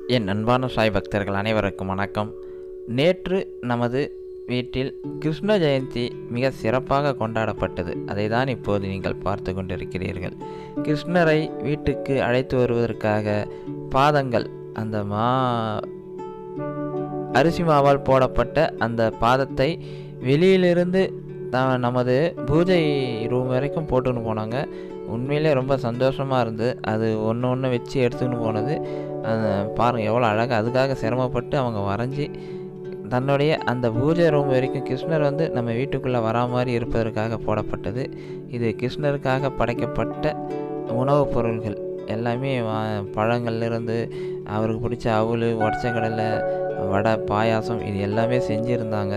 என் அன்பான சாய் பக்தர்கள் அனைவருக்கும் வணக்கம் நேற்று நமது வீட்டில் கிருஷ்ண ஜெயந்தி மிக சிறப்பாக கொண்டாடப்பட்டது அதை தான் இப்போது நீங்கள் பார்த்து கொண்டிருக்கிறீர்கள் கிருஷ்ணரை வீட்டுக்கு அழைத்து வருவதற்காக பாதங்கள் அந்த மா அரிசி மாவால் போடப்பட்ட அந்த பாதத்தை வெளியிலிருந்து த நமது பூஜை ரூம் வரைக்கும் போட்டுன்னு போனாங்க உண்மையிலே ரொம்ப சந்தோஷமாக இருந்து அது ஒன்று ஒன்று வச்சு எடுத்துக்கின்னு போனது பாருங்கள் எவ்வளோ அழகாக அதுக்காக சிரமப்பட்டு அவங்க வரைஞ்சி தன்னுடைய அந்த பூஜை ரூம் வரைக்கும் கிருஷ்ணர் வந்து நம்ம வீட்டுக்குள்ளே வரா மாதிரி இருப்பதற்காக போடப்பட்டது இது கிருஷ்ணருக்காக படைக்கப்பட்ட உணவுப் பொருள்கள் எல்லாமே வா- பழங்கள்லேருந்து அவருக்கு பிடிச்ச அவல் உடச்ச கடலை வடை பாயாசம் இது எல்லாமே செஞ்சுருந்தாங்க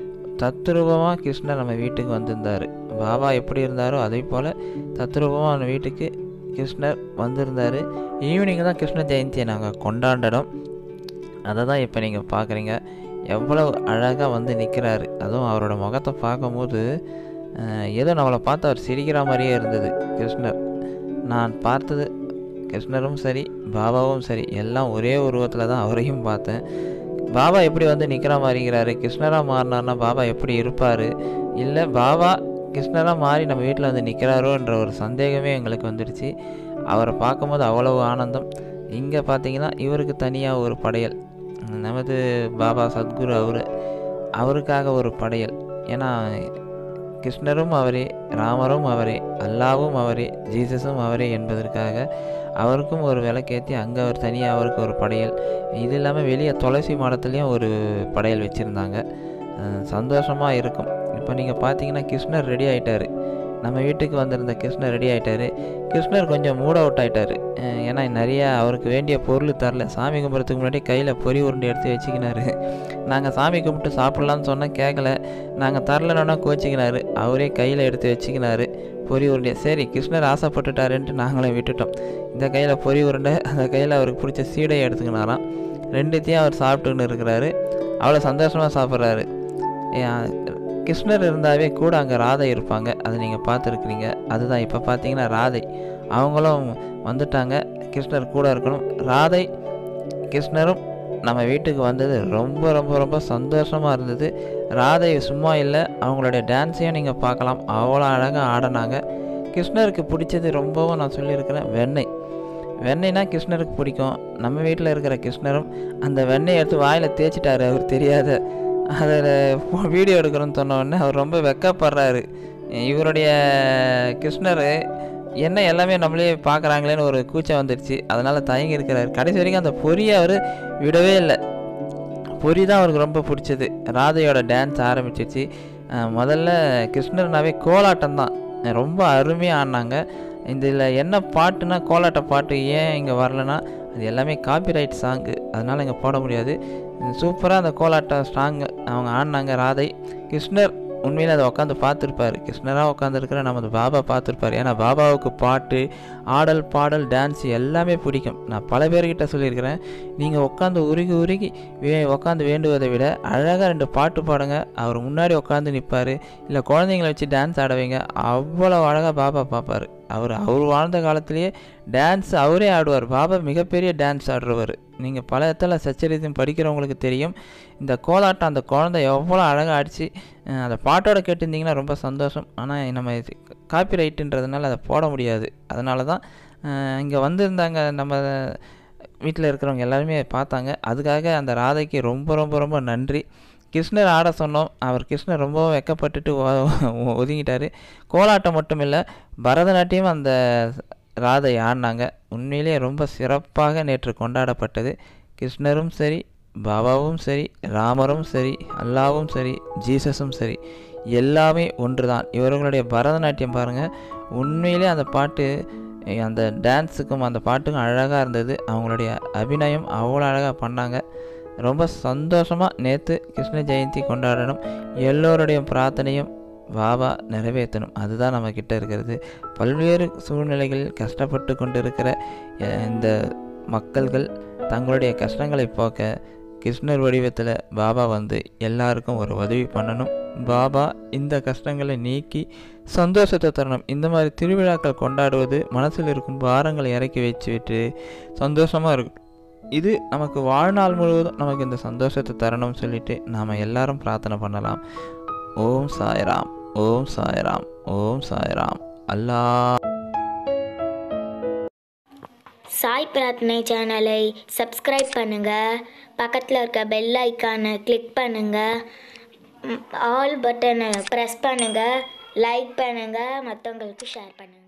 தத்ரூபமாக கிருஷ்ணர் நம்ம வீட்டுக்கு வந்திருந்தார் பாபா எப்படி இருந்தாரோ அதே போல் தத்ரூபமாக நம்ம வீட்டுக்கு கிருஷ்ணர் வந்திருந்தார் ஈவினிங் தான் கிருஷ்ண ஜெயந்தியை நாங்கள் கொண்டாடினோம் அதை தான் இப்போ நீங்கள் பார்க்குறீங்க எவ்வளவு அழகாக வந்து நிற்கிறாரு அதுவும் அவரோட முகத்தை பார்க்கும்போது அஹ், ஏதோ நம்மளை பார்த்து அவர் சிரிக்கிற மாதிரியே இருந்தது கிருஷ்ணர் நான் பார்த்தது கிருஷ்ணரும் சரி பாபாவும் சரி எல்லாம் ஒரே உருவத்தில் தான் அவரையும் பார்த்தேன் பாபா எப்படி வந்து நிற்கிற மாதிரிங்கிறாரு கிருஷ்ணராக மாறினார்னா பாபா எப்படி இருப்பார் இல்லை பாபா கிருஷ்ணராக மாறி நம்ம வீட்டில் வந்து நிற்கிறாரோன்ற ஒரு சந்தேகமே எங்களுக்கு வந்துடுச்சு அவரை பார்க்கும்போது அவ்வளவு ஆனந்தம் இங்கே பார்த்தீங்கன்னா இவருக்கு தனியாக ஒரு படையல் நமது பாபா சத்குரு அவர் அவருக்காக ஒரு படையல் ஏன்னா கிருஷ்ணரும் அவரே ராமரும் அவரே அல்லாவும் அவரே ஜீசஸும் அவரே என்பதற்காக அவருக்கும் ஒரு விளக்கேற்றி அங்கே அவர் தனியாக அவருக்கு ஒரு படையல் இது இல்லாமல் வெளியே துளசி மாடத்துலேயும் ஒரு படையல் வச்சுருந்தாங்க சந்தோஷமாக இருக்கும் இப்போ நீங்கள் பார்த்தீங்கன்னா கிருஷ்ணர் ரெடி ஆயிட்டாரு நம்ம வீட்டுக்கு வந்திருந்த கிருஷ்ணர் ரெடி ஆயிட்டாரு கிருஷ்ணர் கொஞ்சம் மூட் அவுட் ஆயிட்டாரு அஹ் ஏன்னா நிறையா அவருக்கு வேண்டிய பொருள் தரல சாமி கும்பிட்றதுக்கு முன்னாடி கையில் பொறி உருண்டை எடுத்து வச்சுக்கினாரு நாங்கள் சாமி கும்பிட்டு சாப்பிட்லான்னு சொன்னால் கேட்கல நாங்கள் தரலன்னா கோச்சிக்கினாரு அவரே கையில் எடுத்து வச்சுக்கினாரு பொறி உருண்டையை சரி கிருஷ்ணர் ஆசைப்பட்டுட்டாருன்ட்டு நாங்களும் விட்டுட்டோம் இந்த கையில் பொறி உருண்டை அந்த கையில் அவருக்கு பிடிச்ச சீடையை எடுத்துக்கினாராம் ரெண்டுத்தையும் அவர் சாப்பிட்டுன்னு இருக்கிறாரு அவ்வளோ சந்தோஷமாக சாப்பிட்றாரு கிருஷ்ணர் இருந்தாவே கூட அங்கே ராதை இருப்பாங்க அதை நீங்கள் பார்த்துருக்குறீங்க அதுதான் இப்போ பார்த்தீங்கன்னா ராதை அவங்களும் வந்துட்டாங்க கிருஷ்ணர் கூட இருக்கணும் ராதை கிருஷ்ணரும் நம்ம வீட்டுக்கு வந்தது ரொம்ப ரொம்ப ரொம்ப சந்தோஷமாக இருந்தது ராதை சும்மா இல்லை அவங்களுடைய டான்ஸையும் நீங்கள் பார்க்கலாம் அவ்வளோ அழகாக ஆடினாங்க கிருஷ்ணருக்கு பிடிச்சது ரொம்பவும் நான் சொல்லியிருக்கிறேன் வெண்ணெய் வெண்ணெய்னா கிருஷ்ணருக்கு பிடிக்கும் நம்ம வீட்டில் இருக்கிற கிருஷ்ணரும் அந்த வெண்ணெய் எடுத்து வாயில் தேய்ச்சிட்டாரு அவர் தெரியாத அதில் வீடியோ எடுக்கிறோன்னு சொன்ன உடனே அவர் ரொம்ப வெக்கப்படுறாரு இவருடைய கிருஷ்ணர் என்ன எல்லாமே நம்மளே பார்க்குறாங்களேன்னு ஒரு கூச்சம் வந்துடுச்சு அதனால் தயங்கி இருக்கிறாரு கடைசி வரைக்கும் அந்த பொரியை அவர் விடவே இல்லை பொரி தான் அவருக்கு ரொம்ப பிடிச்சது ராதையோட டான்ஸ் ஆரம்பிச்சிச்சு அஹ் முதல்ல கிருஷ்ணர்னாவே கோலாட்டம் தான் ரொம்ப அருமையாக ஆடினாங்க இதில் என்ன பாட்டுனா கோலாட்ட பாட்டு ஏன் இங்கே வரலனா அது எல்லாமே காப்பிரைட் சாங்கு அதனால் இங்கே போட முடியாது சூப்பராக அந்த கோலாட்ட சாங்கு அவங்க ஆடினாங்க ராதை கிருஷ்ணர் உண்மையில் அதை உட்காந்து பார்த்துருப்பாரு கிருஷ்ணராக உட்காந்துருக்கிற நமது பாபா பார்த்துருப்பாரு ஏன்னா பாபாவுக்கு பாட்டு ஆடல் பாடல் டான்ஸ் எல்லாமே பிடிக்கும் நான் பல பேர்கிட்ட சொல்லியிருக்கிறேன் நீங்கள் உட்காந்து உருகி உருகி வே உட்காந்து வேண்டுவதை விட அழகாக ரெண்டு பாட்டு பாடுங்க அவர் முன்னாடி உட்காந்து நிற்பார் இல்லை குழந்தைங்கள வச்சு டான்ஸ் ஆட வைங்க அவ்வளோ அழகாக பாபா பார்ப்பார் அவர் அவர் வாழ்ந்த காலத்திலேயே டான்ஸ் அவரே ஆடுவார் பாபா மிகப்பெரிய டான்ஸ் ஆடுறவர் நீங்கள் பல இடத்துல சச்சரித்தம் படிக்கிறவங்களுக்கு தெரியும் இந்த கோலாட்டம் அந்த குழந்தை எவ்வளோ அழகாக ஆடிச்சு அஹ் அந்த பாட்டோட கேட்டிருந்தீங்கன்னா ரொம்ப சந்தோஷம் ஆனால் நம்ம காப்பி ரைட்டுன்றதுனால அதை போட முடியாது அதனால தான் இங்கே வந்திருந்தாங்க நம்ம வீட்டில் இருக்கிறவங்க எல்லாருமே பார்த்தாங்க அதுக்காக அந்த ராதைக்கு ரொம்ப ரொம்ப ரொம்ப நன்றி கிருஷ்ணர் ஆட சொன்னோம் அவர் கிருஷ்ணர் ரொம்ப வெக்கப்பட்டுட்டு ஒ- ஒதுங்கிட்டாரு கோலாட்டம் மட்டும் இல்லை பரதநாட்டியம் அந்த ராதை ஆடினாங்க உண்மையிலேயே ரொம்ப சிறப்பாக நேற்று கொண்டாடப்பட்டது கிருஷ்ணரும் சரி பாபாவும் சரி ராமரும் சரி அல்லாவும் சரி ஜீசஸும் சரி எல்லாமே ஒன்று தான் இவர்களுடைய பரதநாட்டியம் பாருங்கள் உண்மையிலே அந்த பாட்டு அஹ் அந்த டான்ஸுக்கும் அந்த பாட்டுக்கும் அழகாக இருந்தது அவங்களுடைய அபிநயம் அவ்வளோ அழகாக பண்ணாங்க ரொம்ப சந்தோஷமாக நேற்று கிருஷ்ண ஜெயந்தி கொண்டாடணும் எல்லோருடைய பிரார்த்தனையும் பாபா நிறைவேற்றணும் அதுதான் நம்ம கிட்ட இருக்கிறது பல்வேறு சூழ்நிலைகளில் கஷ்டப்பட்டு கொண்டிருக்கிற அஹ், இந்த மக்கள்கள் தங்களுடைய கஷ்டங்களை போக்க கிருஷ்ணர் வடிவத்தில் பாபா வந்து எல்லாருக்கும் ஒரு உதவி பண்ணணும் பாபா இந்த கஷ்டங்களை நீக்கி சந்தோஷத்தை தரணும் இந்த மாதிரி திருவிழாக்கள் கொண்டாடுவது மனசில் இருக்கும் பாரங்களை இறக்கி வச்சுவிட்டு சந்தோஷமாக இருக்கும் இது நமக்கு வாழ்நாள் முழுவதும் நமக்கு இந்த சந்தோஷத்தை தரணும்னு சொல்லிட்டு நாம் எல்லாரும் பிரார்த்தனை பண்ணலாம் ஓம் சாய்ராம் ஓம் சாய்ராம் ஓம் சாய்ராம் அல்லா சாய் பிரார்த்தனை சேனலை சப்ஸ்கிரைப் பண்ணுங்கள் பக்கத்தில் இருக்க பெல் ஐக்கானை கிளிக் பண்ணுங்கள் ஆல் பட்டனை ப்ரெஸ் பண்ணுங்கள் லைக் பண்ணுங்கள் மற்றவங்களுக்கு ஷேர் பண்ணுங்கள்